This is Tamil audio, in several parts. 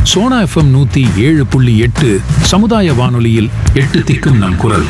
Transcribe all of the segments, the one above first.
சோனா எஃப்எம் நூத்தி ஏழு புள்ளி எட்டு சமுதாய வானொலியில் எட்டு திக்கும் நம் குரல்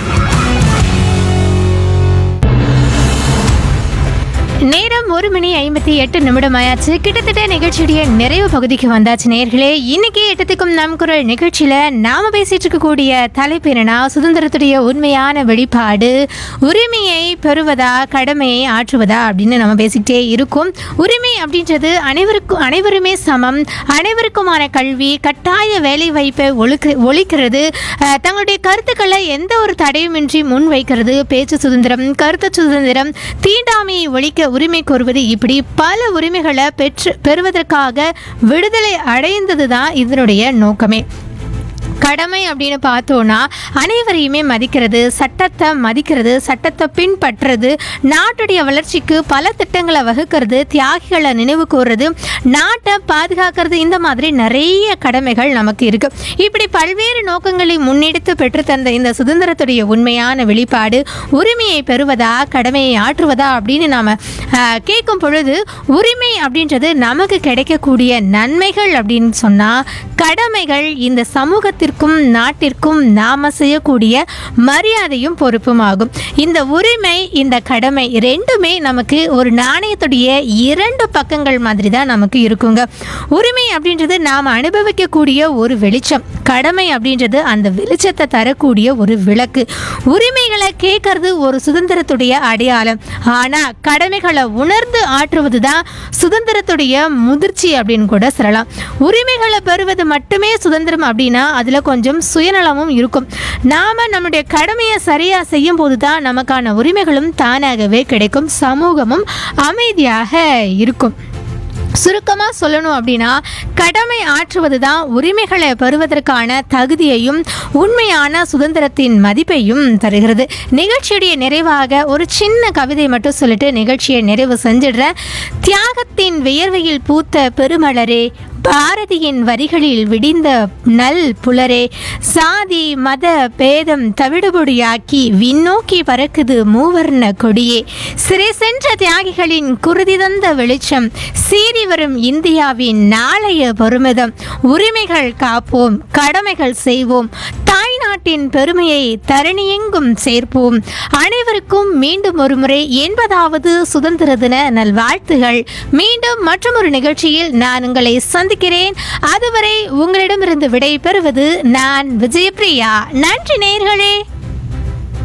நேரம் ஒரு மணி ஐம்பத்தி எட்டு நிமிடம் ஆயாச்சு கிட்டத்தட்ட நிகழ்ச்சியுடைய நிறைவு பகுதிக்கு வந்தாச்சு நேர்களே இன்னைக்கு எட்டத்துக்கும் நம் குரல் நிகழ்ச்சியில நாம பேசிட்டு இருக்கக்கூடிய தலைப்பு என்னன்னா சுதந்திரத்துடைய உண்மையான வெளிப்பாடு உரிமையை பெறுவதா கடமையை ஆற்றுவதா அப்படின்னு நம்ம பேசிக்கிட்டே இருக்கோம் உரிமை அப்படின்றது அனைவருக்கும் அனைவருமே சமம் அனைவருக்குமான கல்வி கட்டாய வேலை வாய்ப்பை ஒழுக்க ஒழிக்கிறது அஹ், தங்களுடைய கருத்துக்களை எந்த ஒரு தடையுமின்றி முன் வைக்கிறது பேச்சு சுதந்திரம் கருத்து சுதந்திரம் தீண்டாமையை ஒழிக்க உரிமை கோருவது இப்படி பல உரிமைகளை பெற்று பெறுவதற்காக விடுதலை அடைந்தது தான் இதனுடைய நோக்கமே கடமை அப்படின்னு பார்த்தோன்னா அனைவரையுமே மதிக்கிறது சட்டத்தை மதிக்கிறது சட்டத்தை பின்பற்றுறது நாட்டுடைய வளர்ச்சிக்கு பல திட்டங்களை வகுக்கிறது தியாகிகளை நினைவு கூறுறது நாட்டை பாதுகாக்கிறது இந்த மாதிரி நிறைய கடமைகள் நமக்கு இருக்கு இப்படி பல்வேறு நோக்கங்களை முன்னெடுத்து பெற்றுத்தந்த இந்த சுதந்திரத்துடைய உண்மையான வெளிப்பாடு உரிமையை பெறுவதா கடமையை ஆற்றுவதா அப்படின்னு நாம ஆஹ், கேட்கும் பொழுது உரிமை அப்படின்றது நமக்கு கிடைக்கக்கூடிய நன்மைகள் அப்படின்னு சொன்னா கடமைகள் இந்த சமூகத்திற்கும் நாட்டிற்கும் நாம செய்யக்கூடிய மரியாதையும் பொறுப்பும் ஆகும் இந்த உரிமை இந்த கடமை ரெண்டுமே நமக்கு ஒரு நாணயத்துடைய இரண்டு பக்கங்கள் மாதிரி தான் நமக்கு இருக்குங்க உரிமை அப்படின்றது நாம் அனுபவிக்கக்கூடிய ஒரு வெளிச்சம் கடமை அப்படின்றது அந்த வெளிச்சத்தை தரக்கூடிய ஒரு விளக்கு உரிமைகளை கேட்கறது ஒரு சுதந்திரத்துடைய அடையாளம் ஆனால் கடமைகளை உணர்ந்து ஆற்றுவது தான் சுதந்திரத்துடைய முதிர்ச்சி அப்படின்னு கூட சொல்லலாம் உரிமைகளை பெறுவது மட்டுமே சுதந்திரம் அப்படின்னா அதில் கொஞ்சம் சுயநலமும் இருக்கும் நாம் நம்முடைய கடமையை சரியாக செய்யும் போது தான் நமக்கான உரிமைகளும் தானாகவே கிடைக்கும் சமூகமும் அமைதியாக இருக்கும் சுருக்கமாக சொல்லணும் அப்படின்னா கடமை ஆற்றுவது தான் உரிமைகளை பெறுவதற்கான தகுதியையும் உண்மையான சுதந்திரத்தின் மதிப்பையும் தருகிறது நிகழ்ச்சியுடைய நிறைவாக ஒரு சின்ன கவிதை மட்டும் சொல்லிட்டு நிகழ்ச்சியை நிறைவு செஞ்சிடுறேன் தியாகத்தின் வியர்வையில் பூத்த பெருமலரே பாரதியின் வரிகளில் விடிந்த நல் புலரே சாதி மத பேதம் தவிடுபொடியாக்கி விண்ணோக்கி பறக்குது மூவர்ண கொடியே சிறை சென்ற தியாகிகளின் குருதி தந்த வெளிச்சம் சீறி வரும் இந்தியாவின் நாளைய பெருமிதம் உரிமைகள் காப்போம் கடமைகள் செய்வோம் தாய் நாட்டின் பெருமையை தரணியெங்கும் சேர்ப்போம் அனைவருக்கும் மீண்டும் ஒருமுறை எண்பதாவது சுதந்திர தின நல்வாழ்த்துகள் மீண்டும் மற்றொரு நிகழ்ச்சியில் நான் உங்களை சந்திக்கிறேன் அதுவரை உங்களிடமிருந்து விடை பெறுவது நான் விஜயபிரியா நன்றி நேயர்களே